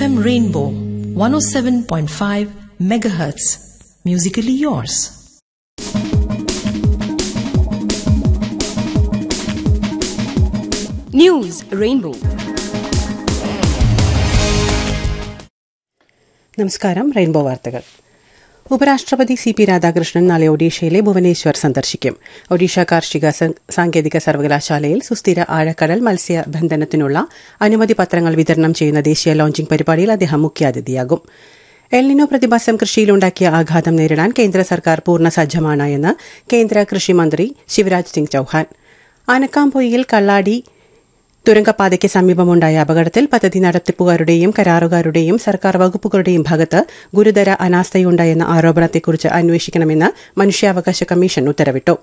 FM Rainbow 107.5 megahertz. Musically yours. News Rainbow. നമസ്കാരം rainbow വാർത്തകൾ ഉപരാഷ്ട്രപതി സി പി രാധാകൃഷ്ണൻ നാളെ ഒഡീഷയിലെ ഭുവനേശ്വർ സന്ദർശിക്കും ഒഡീഷ കാർഷിക സ- സാങ്കേതിക സർവകലാശാലയിൽ സുസ്ഥിര ആഴക്കടൽ മത്സ്യബന്ധനത്തിനുള്ള അനുമതി പത്രങ്ങൾ വിതരണം ചെയ്യുന്ന ദേശീയ ലോഞ്ചിംഗ് പരിപാടിയിൽ അദ്ദേഹം മുഖ്യാതിഥിയാകും എൽനിനോ പ്രതിഭാസം കൃഷിയിലുണ്ടാക്കിയ ആഘാതം നേരിടാൻ കേന്ദ്ര സർക്കാർ പൂർണ്ണ സജ്ജമാണ് എന്ന് കേന്ദ്ര കൃഷിമന്ത്രി ശിവരാജ് സിംഗ് ചൌഹാൻ ആനക്കാംപൊയിൽ കള്ളാടി തുരങ്കപാതയ്ക്ക് സമീപമുണ്ടായ അപകടത്തിൽ പദ്ധതി നടത്തിപ്പുകാരുടെയും കരാറുകാരുടെയും സർക്കാർ വകുപ്പുകളുടെയും ഭാഗത്ത് ഗുരുതര അനാസ്ഥയുണ്ടായെന്ന ആരോപണത്തെക്കുറിച്ച് അന്വേഷിക്കണമെന്ന് മനുഷ്യാവകാശ കമ്മീഷൻ ഉത്തരവിട്ടു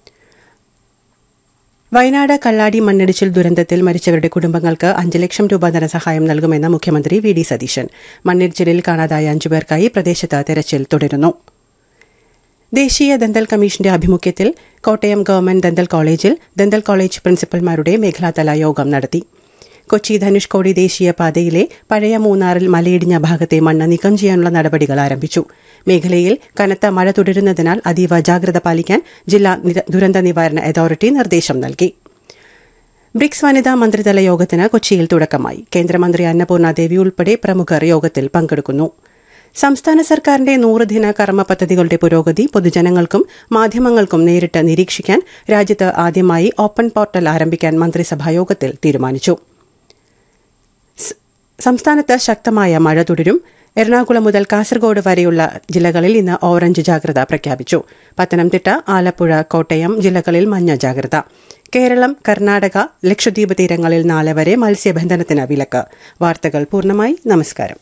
വയനാട് കള്ളാടി മണ്ണിടിച്ചിൽ ദുരന്തത്തിൽ മരിച്ചവരുടെ കുടുംബങ്ങൾക്ക് അഞ്ച് ലക്ഷം രൂപ ധനസഹായം നൽകുമെന്ന് മുഖ്യമന്ത്രി വി ഡി സതീശൻ മണ്ണിടിച്ചിലിൽ കാണാതായ അഞ്ചുപേർക്കായി പ്രദേശത്ത് തെരച്ചിൽ തുടരുന്നു ദേശീയ ദന്തൽ കമ്മീഷന്റെ ആഭിമുഖ്യത്തിൽ കോട്ടയം ഗവൺമെന്റ് ദന്തൽ കോളേജിൽ ദന്തൽ കോളേജ് പ്രിൻസിപ്പൽമാരുടെ മേഖലാതല യോഗം നടത്തി കൊച്ചി ധനുഷ്കോടി ദേശീയ പാതയിലെ പഴയ മൂന്നാറിൽ മലയിടിഞ്ഞ ഭാഗത്തെ മണ്ണ് നീക്കം ചെയ്യാനുള്ള നടപടികൾ ആരംഭിച്ചു മേഖലയിൽ കനത്ത മഴ തുടരുന്നതിനാൽ അതീവ ജാഗ്രത പാലിക്കാൻ ജില്ലാ നിര- ദുരന്ത നിവാരണ അതോറിറ്റി നിർദ്ദേശം നൽകി ബ്രിക്സ് വനിതാ മന്ത്രിതല യോഗത്തിന് കൊച്ചിയിൽ തുടക്കമായി കേന്ദ്രമന്ത്രി അന്നപൂർണ ദേവി ഉൾപ്പെടെ പ്രമുഖർ യോഗത്തിൽ പങ്കെടുക്കുന്നു സംസ്ഥാന സർക്കാരിന്റെ നൂറ് ദിന കർമ്മ പദ്ധതികളുടെ പുരോഗതി പൊതുജനങ്ങൾക്കും മാധ്യമങ്ങൾക്കും നേരിട്ട് നിരീക്ഷിക്കാൻ രാജ്യത്ത് ആദ്യമായി ഓപ്പൺ പോർട്ടൽ ആരംഭിക്കാൻ മന്ത്രിസഭാ യോഗത്തിൽ തീരുമാനിച്ചു സ്- സംസ്ഥാനത്ത് ശക്തമായ മഴ തുടരും എറണാകുളം മുതൽ കാസർഗോഡ് വരെയുള്ള ജില്ലകളിൽ ഇന്ന് ഓറഞ്ച് ജാഗ്രത പ്രഖ്യാപിച്ചു പത്തനംതിട്ട ആലപ്പുഴ കോട്ടയം ജില്ലകളിൽ മഞ്ഞ ജാഗ്രത കേരളം കർണാടക ലക്ഷദ്വീപ് തീരങ്ങളിൽ നാളെ വരെ മത്സ്യബന്ധനത്തിന് വിലക്ക് വാർത്തകൾ പൂർണ്ണമായി നമസ്കാരം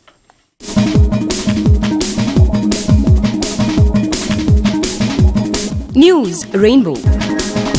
News Rainbow.